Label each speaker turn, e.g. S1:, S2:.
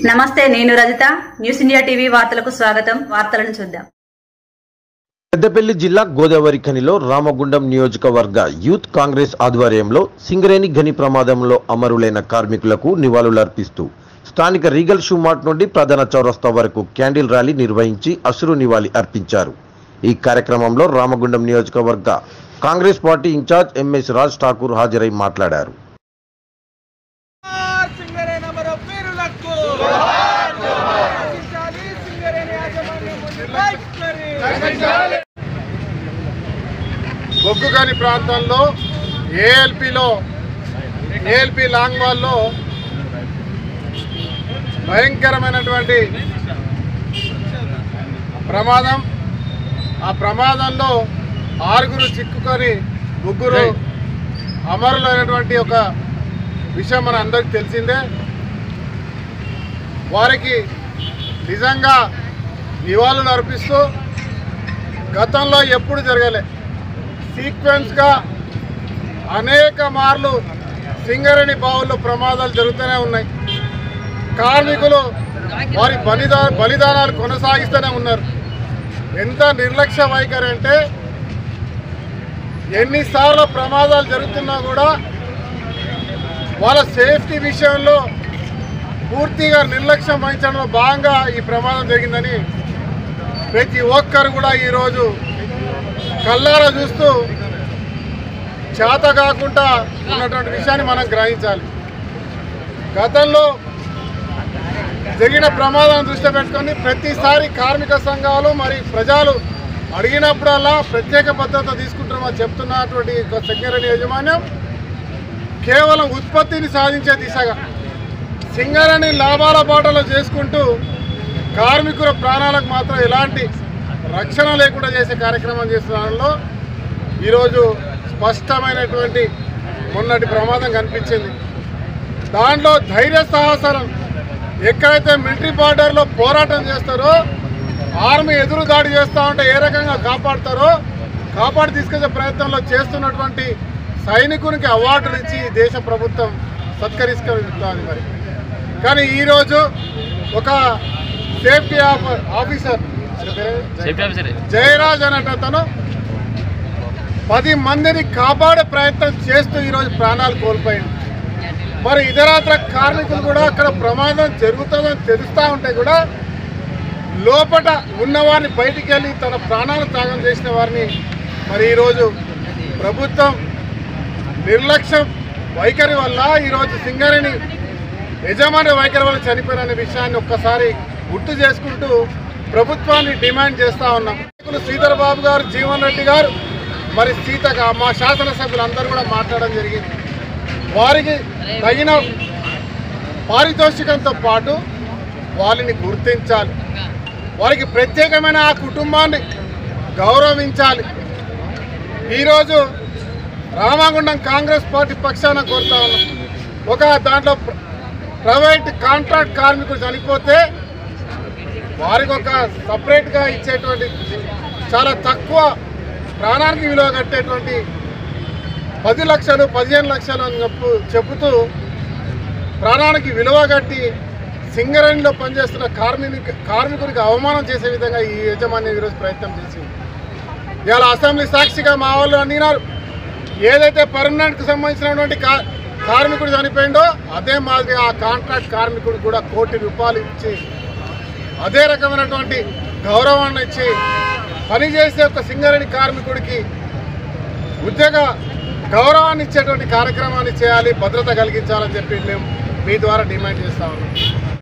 S1: నమస్తే నేను Rajitha news India TV వార్తలకు స్వాగతం వార్తలను చూద్దాం
S2: పెద్దపల్లి జిల్లా గోదావరి ఖనిలో రామగుండం నియోజకవర్గ యూత్ కాంగ్రెస్ ఆధ్వర్యంలో సింగరేణి గని ప్రమాదంలో అమరులైన కార్మికులకు నివాళులర్పిస్తూ స్థానిక రీగల్ షూమార్ట్ నుండి ప్రధాన చౌరస్తా వరకు క్యాండిల్ ర్యాలీ నిర్వహించి అశ్రు నివాళి అర్పించారు ఈ కార్యక్రమంలో రామగుండం నియోజకవర్గ Congress party incharge MS Raj Thakur హాజరై మాట్లాడారు
S3: సింగరేణ మరో పేరులకు రక్షించాలి సింగరేణ యాజమాన్యం వైఖరి.
S4: బొగ్గుగని ప్రాంతంలో ఏఎల్పిలో ఏఎల్పి లాంగ్వాల్లో భయంకరమైనటువంటి ప్రమాదం ఆ ప్రమాదంలో ఆరుగురు చిక్కుకొని ముగ్గురు అమరులైనటువంటి ఒక విషయం మన అందరికి తెలిసిందే వారికి నిజంగా నివాళులు అర్పిస్తూ గతంలో ఎప్పుడు జరగలే సీక్వెన్స్గా అనేక మార్లు సింగరేణి బావుల్లో ప్రమాదాలు జరుగుతూనే ఉన్నాయి కార్మికులు వారి బలిదా బలిదానాలు కొనసాగిస్తూనే ఉన్నారు ఎంత నిర్లక్ష్య వైఖరి అంటే ఎన్నిసార్లు ప్రమాదాలు జరుగుతున్నా కూడా వాళ్ళ సేఫ్టీ విషయంలో పూర్తిగా నిర్లక్ష్యం వహించడంలో భాగంగా ఈ ప్రమాదం జరిగిందని ప్రతి ఒక్కరు కూడా ఈరోజు కళ్ళారా చూస్తూ చేత కాకుండా ఉన్నటువంటి విషయాన్ని మనం గ్రహించాలి గతంలో జరిగిన ప్రమాదాన్ని దృష్టిలో పెట్టుకొని ప్రతిసారి కార్మిక సంఘాలు మరి ప్రజలు అడిగినప్పుడల్లా ప్రత్యేక భద్రత తీసుకుంటామని చెప్తున్నటువంటి ఒక సింగరేణి యాజమాన్యం కేవలం ఉత్పత్తిని సాధించే దిశగా సింగరేణి లాభాల బాటలో చేసుకుంటూ కార్మికుల ప్రాణాలకు మాత్రం ఎలాంటి రక్షణ లేకుండా చేసే కార్యక్రమం చేస్తున్న ఈరోజు స్పష్టమైనటువంటి మొన్నటి ప్రమాదం కనిపించింది దాంట్లో ధైర్య సాహసాలను ఎక్కడైతే మిలిటరీ బార్డర్లో పోరాటం చేస్తారో ఆర్మీ ఎదురు దాడి చేస్తూ ఉంటే ఏ రకంగా కాపాడతారో కాపాడి తీసుకొచ్చే ప్రయత్నంలో చేస్తున్నటువంటి సైనికునికి అవార్డులు ఇచ్చి ఈ దేశ ప్రభుత్వం సత్కరిస్తుంది మరి కానీ ఈరోజు ఒక సేఫ్టీ ఆఫ్- ఆఫీసర్ ఆయన పేరు? జయరాజ్ అనేటతను పది మందిని కాపాడే ప్రయత్నం చేస్తూ ఈరోజు ప్రాణాలు కోల్పోయింది మరి ఇతరత్ర కార్మికులు కూడా అక్కడ ప్రమాదం జరుగుతుందని తెలుస్తూ ఉంటే కూడా లోపట ఉన్నవారిని బయటికి వెళ్ళి తన ప్రాణాలు త్యాగం చేసిన వారిని మరి ఈరోజు ప్రభుత్వం నిర్లక్ష్యం వైఖరి వల్ల ఈరోజు సింగరేణి యజమాని వైఖరి వల్ల చనిపోయిన విషయాన్ని ఒక్కసారి గుర్తు చేసుకుంటూ ప్రభుత్వాన్ని డిమాండ్ చేస్తూ ఉన్నాం శ్రీధర్ బాబు గారు జీవన్ రెడ్డి గారు మరి సీతక మా శాసనసభ్యులందరూ కూడా మాట్లాడడం జరిగింది వారికి తగిన పారితోషికంతో పాటు వారిని గుర్తించాలి వారికి ప్రత్యేకమైన ఆ కుటుంబాన్ని గౌరవించాలి ఈరోజు రామగుండం కాంగ్రెస్ పార్టీ పక్షాన కోరుతా ఉన్నాం ఒక దాంట్లో ప్ర- ప్రైవేట్ కాంట్రాక్ట్ కార్మికులు చనిపోతే వారికి ఒక సపరేట్గా ఇచ్చేటువంటి చాలా తక్కువ ప్రాణానికి విలువ కట్టేటువంటి పది లక్షలు పదిహేను లక్షలు అని చెప్పు చెబుతూ ప్రాణానికి విలువ కట్టి సింగరేణిలో పనిచేస్తున్న కార్మిక కార్మికుడికి అవమానం చేసే విధంగా ఈ యజమాని ఈరోజు ప్రయత్నం చేసింది ఇవాళ అసెంబ్లీ సాక్షిగా మా వాళ్ళు అడిగినారు ఏదైతే పర్మనెంట్కి సంబంధించినటువంటి కా కార్మికుడు చనిపోయిందో అదే మాదిరిగా ఆ కాంట్రాక్ట్ కార్మికుడు కూడా కోటి రూపాయలు ఇచ్చి అదే రకమైనటువంటి గౌరవాన్ని ఇచ్చి పనిచేసే ఒక సింగరేణి కార్మికుడికి ఉద్యోగ గౌరవాన్ని ఇచ్చేటువంటి కార్యక్రమాన్ని చేయాలి భద్రత కలిగించాలని చెప్పి మేము మీ ద్వారా డిమాండ్ చేస్తా ఉన్నాం